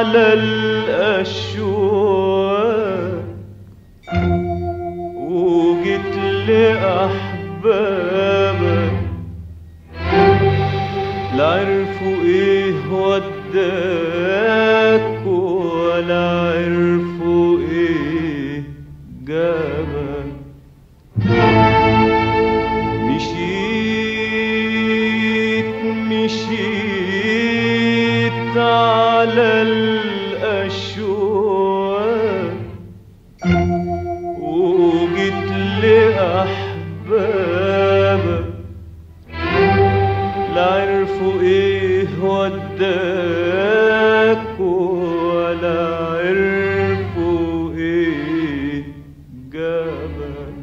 على الأشواق وجيت لأحبابك لا عرفوا ايه وداك ولا عرفوا ايه جابك مشيت مشيت على الأشواق وجيت لأحبابك لا عرفوا ايه وداك ولا عرفوا ايه جابك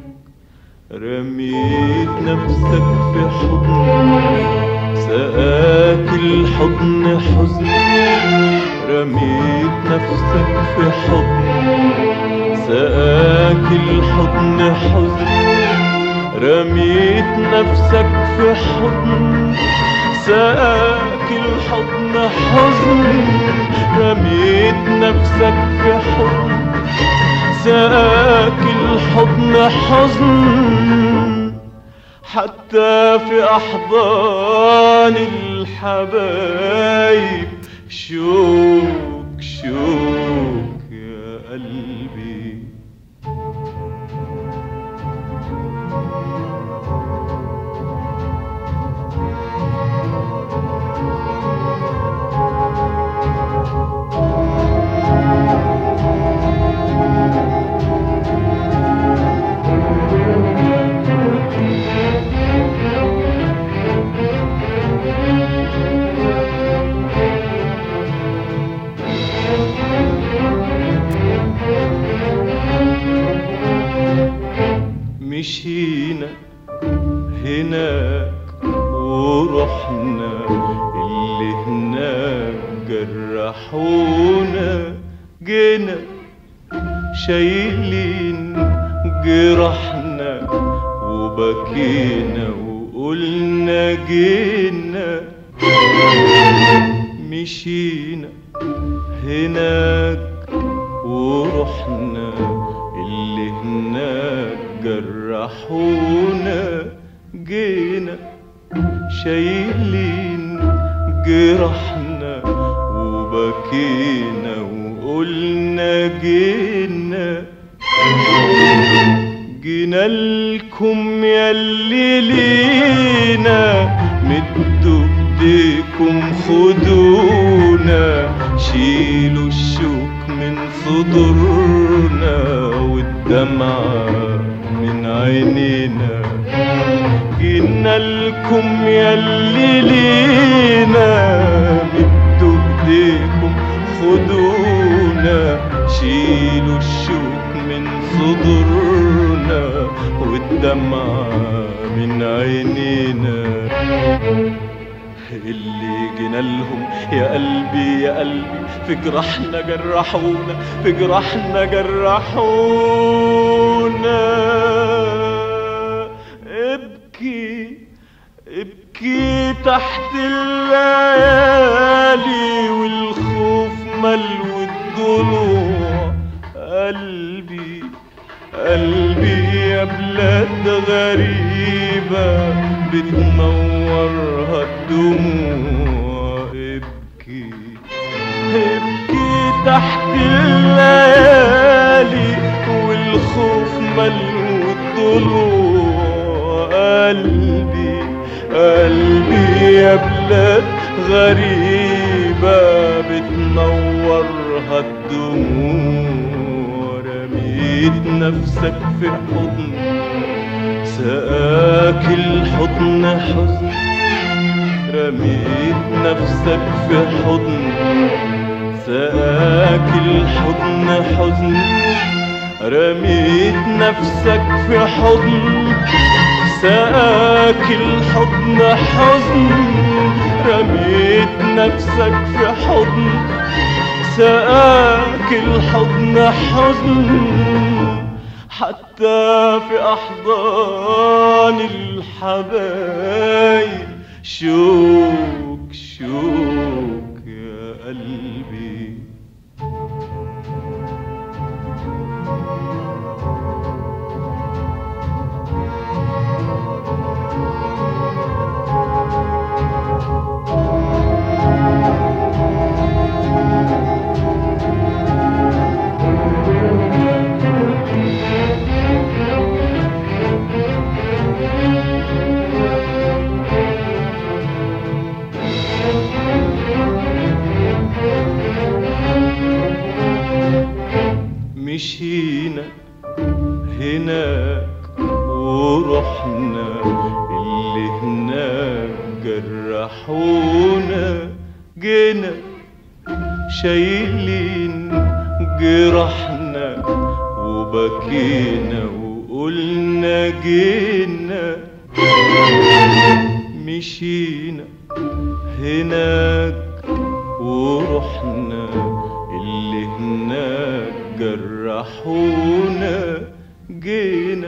رميت نفسك في حضن سقاك الحضن حزن رميت نفسك في حضن سقاك الحضن حزن رميت نفسك في حضن سقاك الحضن حزن رميت نفسك في حضن سقاك الحضن حزن حتى في أحضان الحبايب شوك شوك يا قلبي مشينا هناك ورحنا اللي هناك جرحونا جينا شايلين جرحنا وبكينا وقلنا جينا مشينا هناك ورحنا اللي هناك جرحونا جينا شايلين جرحنا وبكينا وقلنا جينا جينا لكم ياللي لينا مدوا ايديكم خدونا شيلوا الشوك من صدورنا والدمعة من عينينا جينا لكم ياللي لينا مدوا ايديكم خدونا شيلوا الشوك من صدورنا والدمعة من عينينا اللي جينا لهم يا قلبي يا قلبي في جراحنا جرحونا في جراحنا جرحونا ابكي ابكي تحت الليالي والخوف ملو الضلوع قلبي قلبي يا بلاد غريبة بتنورها الدموع ابكي ابكي تحت الليالي والخوف ملو الضلوع قلبي قلبي يا بلاد غريبة بتنورها الدموع رميت نفسك في حضن سقاك الحضن حزن رميت نفسك في حضن سقاك الحضن حزن رميت نفسك في حضن سقاك الحضن حزن رميت نفسك في حضن سقاك الحضن حزن حتى في أحضان الحبايب شوك شوك يا قلبي مشينا هناك ورحنا اللي هناك جرحونا جينا شايلين جرحنا وبكينا وقلنا جينا مشينا هناك ورحنا اللي هناك جرحونا جينا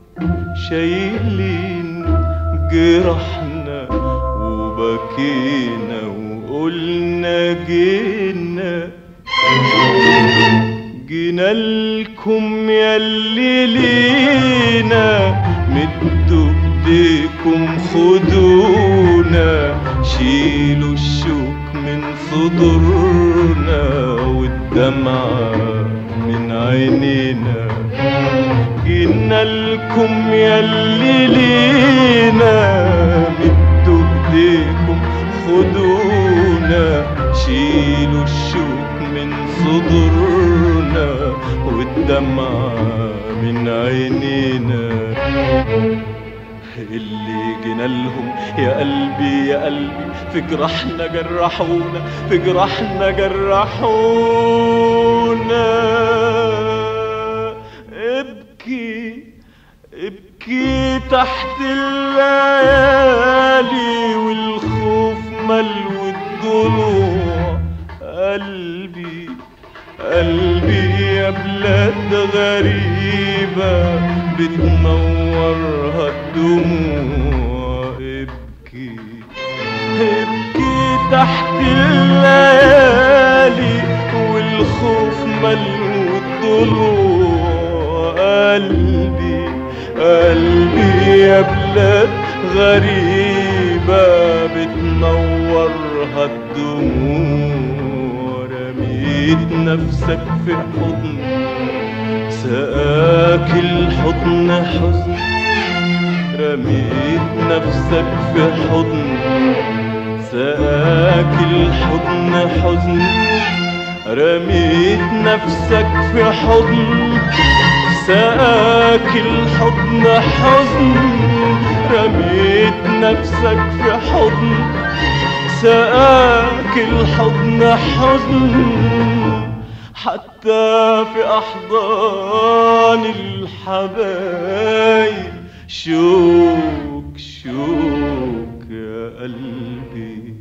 شايلين جرحنا وبكينا وقلنا جينا جينا لكم ياللي لينا مدوا ايديكم خدونا شيلوا الشوك من صدورنا والدمعة من عينينا جينا لكم ياللي لينا مدوا ايديكم خدونا شيلوا الشوك من صدورنا والدمعة من عينينا اللي جينا لهم يا قلبي يا قلبي في جراحنا جرحونا في جراحنا جرحونا ابكي ابكي تحت الليالي والخوف ملو الضلوع قلبي قلبي يا بلاد غريبة بتنورها الدموع ابكي ابكي تحت الليالي والخوف ملو الضلوع قلبي قلبي يا بلاد غريبة بتنورها الدموع رميت نفسك في حضن سقاك الحضن حزن رميت نفسك في حضن سقاك الحضن حزن رميت نفسك في حضن سقاك الحضن حزن رميت نفسك في حضن سقاك الحضن حزن حتى في أحضان الحبايب شوك شوك يا قلبي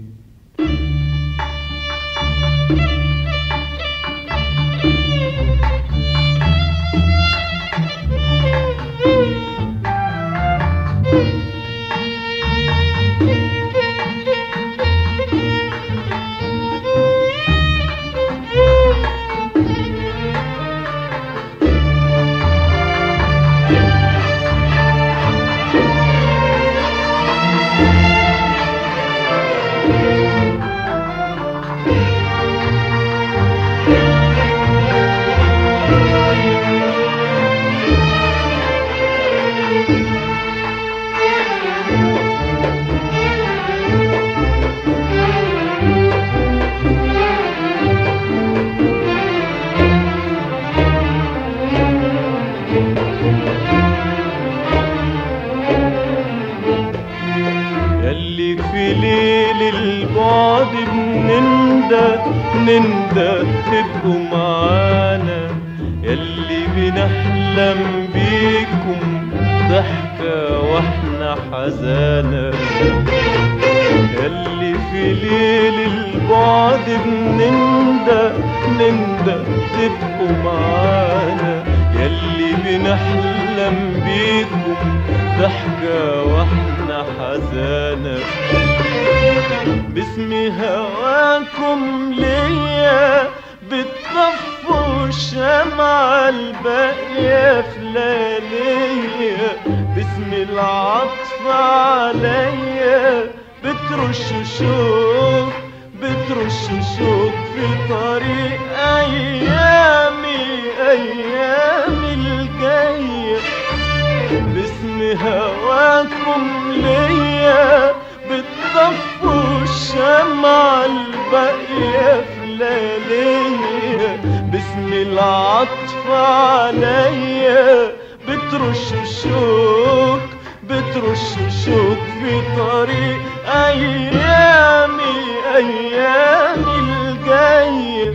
يلي في ليل البعد بنندى نندى تبقوا معانا يلي بنحلم بيكم ضحكة واحنا حزانة يلي في ليل البعد بنندى نندى تبقوا معانا يلي بنحلم بيكم ضحكة واحنا حزانة باسم هواكم ليا بتطفوا الشمعة الباقية في لياليا باسم العطف عليا بترش شوق بترش شوق في طريق أيامي أيامي الجاية باسم هواكم ليا بتطفوا الشمعة الباقية في لياليا باسم العطف عليا بترش الشوق بترش الشوق في طريق ايامي ايامي الجايه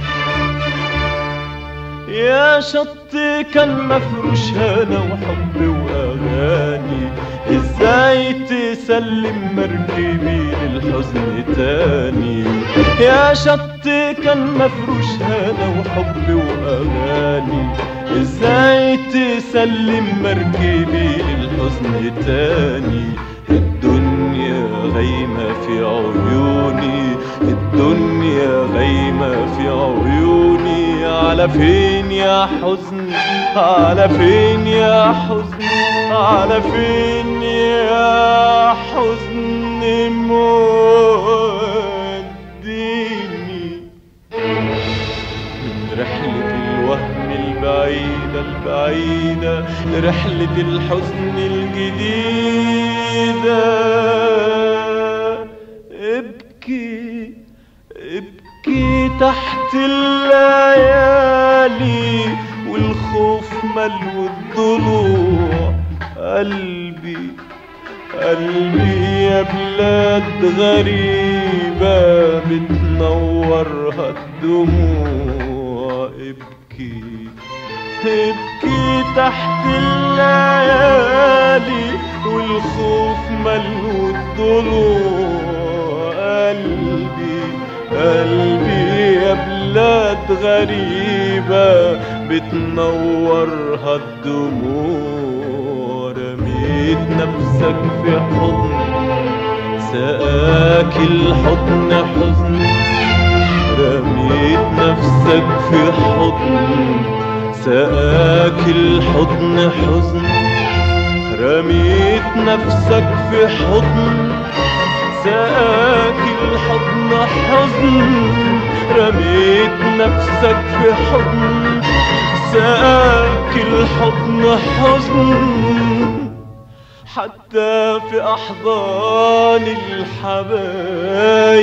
يا شط كان مفروش هنا وحب واغاني ازاي تسلم مركبي للحزن تاني يا شط كان مفروش هنا وحب واغاني ازاي تسلم مركبي للحزن تاني الدنيا غايمة في عيوني الدنيا غايمة في عيوني على فين يا حزن على فين يا حزن على فين يا حزن موديني من رحلة الوهم البعيدة البعيدة لرحلة الحزن الجديدة ابكي ابكي تحت الليالي والخوف ملو الضلوع قلبي قلبي يا بلاد غريبة بتنورها الدموع ابكي ابكي تحت الليالي والخوف ملو الضلوع قلبي قلبي يا بلاد غريبة بتنورها الدموع رميت نفسك في حضن سقاك الحضن حزن رميت نفسك في حضن سقاك الحضن حزن رميت نفسك في حضن سقاك الحضن حزن رميت نفسك في حضن سقاك الحضن حزن حتى في أحضان الحبايب